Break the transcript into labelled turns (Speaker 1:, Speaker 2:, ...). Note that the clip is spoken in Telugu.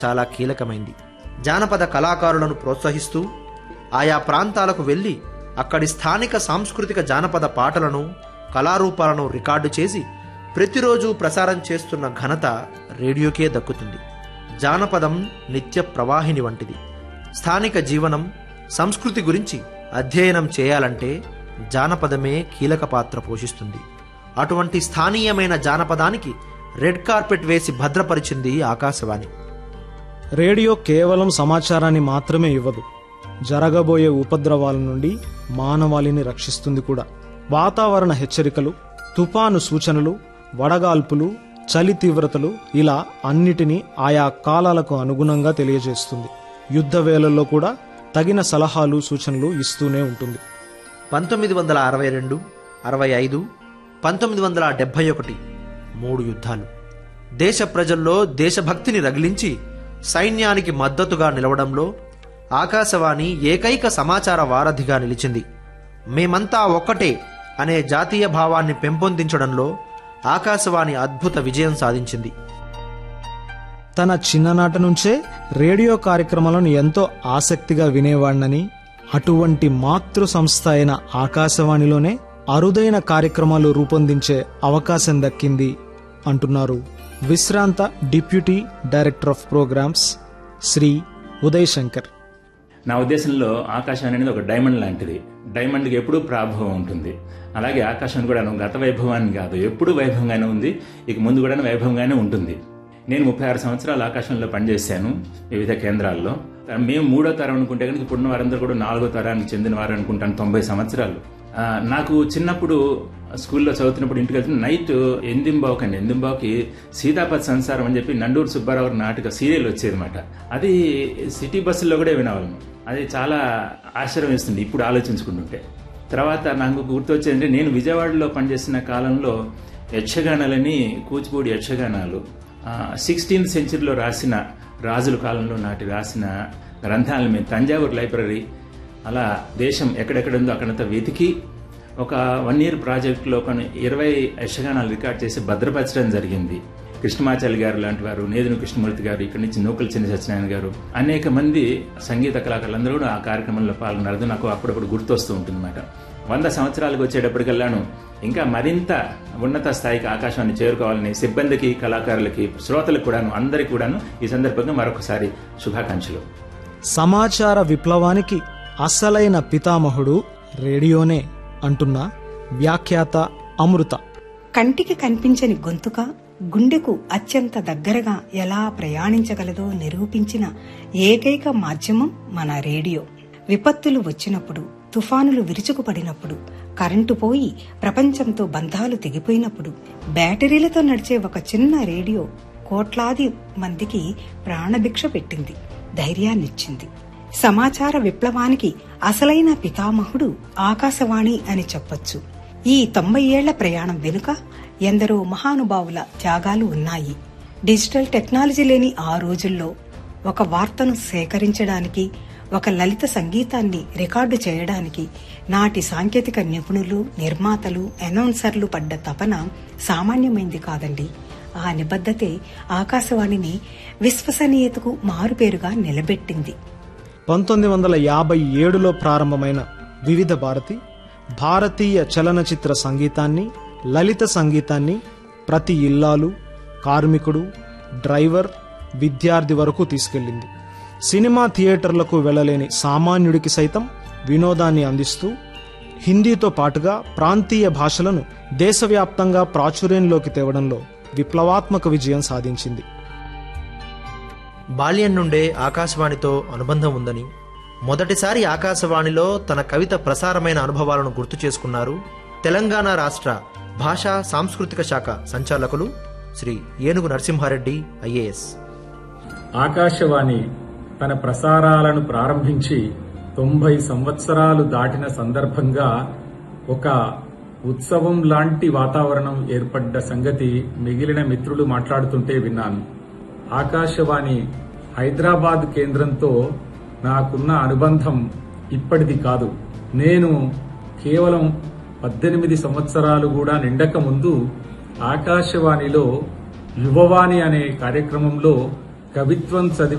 Speaker 1: చాలా కీలకమైంది జానపద కళాకారులను ప్రోత్సహిస్తూ ఆయా ప్రాంతాలకు వెళ్ళి అక్కడి స్థానిక సాంస్కృతిక జానపద పాటలను కళారూపాలను రికార్డు చేసి ప్రతిరోజు ప్రసారం చేస్తున్న ఘనత రేడియోకే దక్కుతుంది జానపదం నిత్య ప్రవాహిని వంటిది స్థానిక జీవనం సంస్కృతి గురించి అధ్యయనం చేయాలంటే జానపదమే కీలక పాత్ర పోషిస్తుంది అటువంటి స్థానీయమైన జానపదానికి రెడ్ కార్పెట్ వేసి భద్రపరిచింది ఆకాశవాణి
Speaker 2: రేడియో కేవలం సమాచారాన్ని మాత్రమే ఇవ్వదు జరగబోయే ఉపద్రవాల నుండి మానవాళిని రక్షిస్తుంది కూడా వాతావరణ హెచ్చరికలు తుపాను సూచనలు వడగాల్పులు చలి తీవ్రతలు ఇలా అన్నిటినీ ఆయా కాలాలకు అనుగుణంగా తెలియజేస్తుంది యుద్ధ వేళల్లో కూడా తగిన సలహాలు సూచనలు ఇస్తూనే ఉంటుంది
Speaker 1: పంతొమ్మిది వందల అరవై రెండు అరవై ఐదు పంతొమ్మిది వందల డెబ్భై ఒకటి మూడు యుద్ధాలు దేశ ప్రజల్లో దేశభక్తిని రగిలించి సైన్యానికి మద్దతుగా నిలవడంలో ఆకాశవాణి ఏకైక సమాచార వారధిగా నిలిచింది మేమంతా ఒక్కటే అనే జాతీయ భావాన్ని పెంపొందించడంలో ఆకాశవాణి అద్భుత విజయం సాధించింది
Speaker 2: తన చిన్ననాటి నుంచే రేడియో కార్యక్రమాలను ఎంతో ఆసక్తిగా వినేవాణ్ణని అటువంటి మాతృ సంస్థ అయిన ఆకాశవాణిలోనే అరుదైన కార్యక్రమాలు రూపొందించే అవకాశం దక్కింది అంటున్నారు విశ్రాంత deputy director of programs Sri Uday Shankar
Speaker 3: నా ఉద్దేశంలో ఆకాశవాణి అనేది ఒక డైమండ్ లాంటిది డైమండ్కి ఎప్పుడూ ప్రాభవం ఉంటుంది అలాగే ఆకాశవాణి కూడా గత వైభవాన్ని కాదు ఎప్పుడూ వైభవంగానే ఉంది ఇక ముందు కూడా వైభవంగానే ఉంటుంది నేను ముప్పై ఆరు సంవత్సరాలు ఆకాశంలో పనిచేశాను వివిధ కేంద్రాల్లో మేము మూడో తరం అనుకుంటే కనుక ఇప్పుడున్న వారందరూ కూడా నాలుగో తరానికి చెందిన వారు అనుకుంటాను తొంభై సంవత్సరాలు ఆ, నాకు చిన్నప్పుడు స్కూల్లో చదువుతున్నప్పుడు ఇంటికి వెళ్తున్న నైట్ ఎందింబావుకి అండి ఎందింబావుకి సీతాపతి సంసారం అని చెప్పి నండూరు సుబ్బారావు గారి నాటక సీరియల్ వచ్చేది అనమాట అది సిటీ బస్సుల్లో కూడా వినేవాళ్ళం అది చాలా ఆశ్చర్యం వేస్తుంది ఇప్పుడు ఆలోచించుకుంటుంటే తర్వాత నాకు గుర్తొచ్చేది నేను విజయవాడలో పనిచేసిన కాలంలో యక్షగానాలని కూచిపూడి యక్షగానాలు సిక్స్టీన్త్ సెంచరీలో రాసిన రాజుల కాలంలో నాటి రాసిన గ్రంథాలను మేము తంజావూరు లైబ్రరీ అలా దేశం ఎక్కడెక్కడ ఉందో అక్కడంతా వెతికి ఒక వన్ ఇయర్ ప్రాజెక్టులో కొన్ని ఇరవై యక్షగానాలు రికార్డ్ చేసి భద్రపరచడం జరిగింది కృష్ణమాచారి గారు లాంటి వారు నేదును కృష్ణమూర్తి గారు ఇక్కడి నుంచి నూకల చిన్న సత్యనారాయణ గారు అనేక మంది సంగీత కళాకారులందరూ కూడా ఆ కార్యక్రమంలో పాల్గొన్నారు అది నాకు అప్పుడప్పుడు గుర్తొస్తూ ఉంటుందన్నమాట వంద సంవత్సరాలకు వచ్చేటప్పటికల్లాను ఇంకా మరింత ఉన్నత స్థాయికి ఆకాశాన్ని చేరుకోవాలని సిబ్బందికి కళాకారులకి శ్రోతలకు కూడాను అందరికీ కూడాను ఈ సందర్భంగా మరొకసారి శుభాకాంక్షలు
Speaker 2: సమాచార విప్లవానికి అసలైన పితామహుడు రేడియోనే అంటున్న వ్యాఖ్యాత అమృత
Speaker 4: కంటికి కనిపించని గొంతుక గుండెకు అత్యంత దగ్గరగా ఎలా ప్రయాణించగలదో నిరూపించిన ఏకైక మాధ్యమం మన రేడియో విపత్తులు వచ్చినప్పుడు తుఫానులు విరుచుకుపడినప్పుడు కరెంటు పోయి ప్రపంచంతో బంధాలు తెగిపోయినప్పుడు బ్యాటరీలతో నడిచే ఒక చిన్న రేడియో కోట్లాది మందికి ప్రాణభిక్ష పెట్టింది ధైర్యాన్నిచ్చింది సమాచార విప్లవానికి అసలైన పితామహుడు ఆకాశవాణి అని చెప్పొచ్చు ఈ తొంభై ఏళ్ల ప్రయాణం వెనుక ఎందరో మహానుభావుల త్యాగాలు ఉన్నాయి డిజిటల్ టెక్నాలజీ లేని ఆ రోజుల్లో ఒక వార్తను సేకరించడానికి ఒక లలిత సంగీతాన్ని రికార్డు చేయడానికి నాటి సాంకేతిక నిపుణులు నిర్మాతలు అనౌన్సర్లు పడ్డ తపన సామాన్యమైంది కాదండి ఆ నిబద్ధతే ఆకాశవాణిని విశ్వసనీయతకు మారుపేరుగా నిలబెట్టింది
Speaker 2: పంతొమ్మిది వందల యాభై ఏడులో ప్రారంభమైన వివిధ భారతి భారతీయ చలనచిత్ర సంగీతాన్ని లలిత సంగీతాన్ని ప్రతి ఇల్లాలు కార్మికుడు డ్రైవర్ విద్యార్థి వరకు తీసుకెళ్ళింది సినిమా థియేటర్లకు వెళ్ళలేని సామాన్యుడికి సైతం వినోదాన్ని అందిస్తూ హిందీతో పాటుగా ప్రాంతీయ భాషలను దేశవ్యాప్తంగా ప్రాచుర్యంలోకి తేవడంలో విప్లవాత్మక విజయం సాధించింది
Speaker 1: బాల్యం నుండే ఆకాశవాణితో అనుబంధం ఉందని మొదటిసారి ఆకాశవాణిలో తన కవిత ప్రసారమైన అనుభవాలను గుర్తు చేసుకున్నారు తెలంగాణ రాష్ట్ర భాషా సాంస్కృతిక శాఖ సంచాలకులు శ్రీ ఏనుగు నరసింహారెడ్డి ఐఏఎస్
Speaker 5: ఆకాశవాణి తన ప్రసారాలను ప్రారంభించి తొంభై సంవత్సరాలు దాటిన సందర్భంగా ఒక ఉత్సవం లాంటి వాతావరణం ఏర్పడ్డ సంగతి మిగిలిన మిత్రులు మాట్లాడుతుంటే విన్నాను ఆకాశవాణి హైదరాబాద్ కేంద్రంతో నాకున్న అనుబంధం ఇప్పటిది కాదు నేను కేవలం పద్దెనిమిది సంవత్సరాలు కూడా నిండక ముందు ఆకాశవాణిలో యువవాణి అనే కార్యక్రమంలో కవిత్వం చదివి